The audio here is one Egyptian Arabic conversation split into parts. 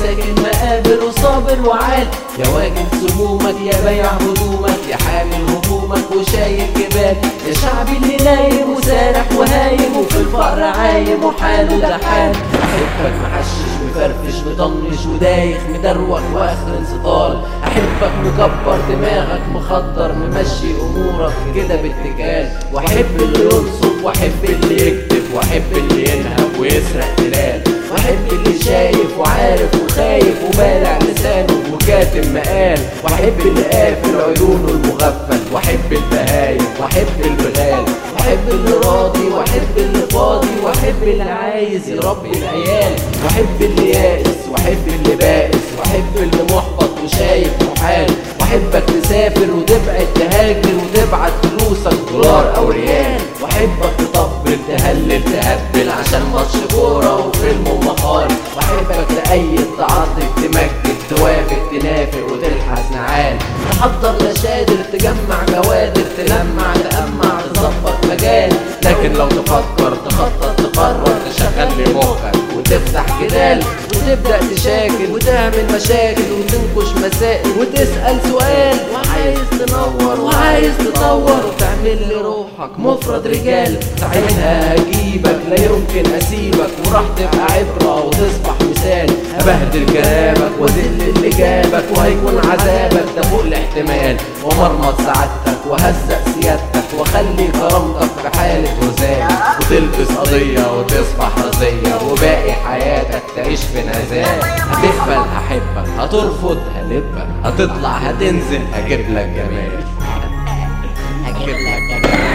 ساكن مقابر وصابر وعال يا واجد سمومك يا بايع هدومك يا حامل همومك وشايل جبال يا شعبي اللي نايم وسارح وهايم وفي الفقر عايم وحاله ده حال احبك محشش مفرفش مطنش ودايخ مدروخ واخر انسطال احبك مكبر دماغك مخدر ممشي امورك كده باتجاه واحب اللي ينصب واحب اللي يكتب واحب اللي ينهب ويسرق تلال واحب اللي شايف وعارف وخايف وبالع لسانه وكاتم مقال واحب اللي قافل عيونه المغفل واحب البهايم واحب البغال واحب اللي راضي واحب اللي فاضي واحب اللي عايز يربي العيال واحب اللي يائس واحب اللي بائس واحب اللي محبط وشايف محال واحبك تسافر وتبعد تهاجر وتبعت فلوسك دولار او ريال واحبك تطبل تهلل تهبل عشان ماتش كوره وفيلم ومقال واحبك تأيد تعاطف تمجد توافق تنافق وتلحس نعال تحضر نشادر تجمع جوادر تلمع تأمع تظبط مجال لكن لو تفكر تخطط تقرر تشغل لي مخك وتفتح جدال وتبدأ تشاكل وتعمل مشاكل وتنكش مسائل وتسأل سؤال وعايز تنور وعايز تطور وتعمل لي روحك مفرد رجال ساعتها هجيبك لا يمكن اسيبك وراح تبقى عبرة وتصبح مثال ابهدل كلامك واذل اللي جابك وهيكون عذابك ده فوق الاحتمال ومرمط سعادتك وهزق سيادتك واخلي كرامتك في حالة هزال وتلبس قضية وتصبح رزية وباقي حياتك تعيش في نزال هتقبل هحبك هترفض هلبك هتطلع هتنزل هجيب لك جمال هجيب لك جمال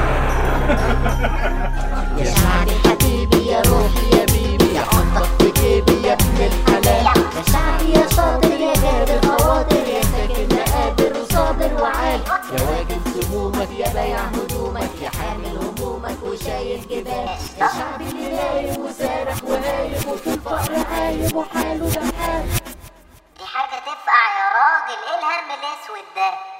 يا شعبي حبيبي يا روحي يا بيبي احطك في جيبي يا ابن الحلال يا شعبي يا شاطر يا جابر خواطر يا ساكن مقابر وصابر وعال يا واجد سمومك يا بايع هدومك يا حامل همومك وشايل جبال يا شعبي اللي نايم وسارح وهايم وفي الفقر عايم وحاله ده حال دي حاجة تفقع يا راجل ايه الهم الاسود ده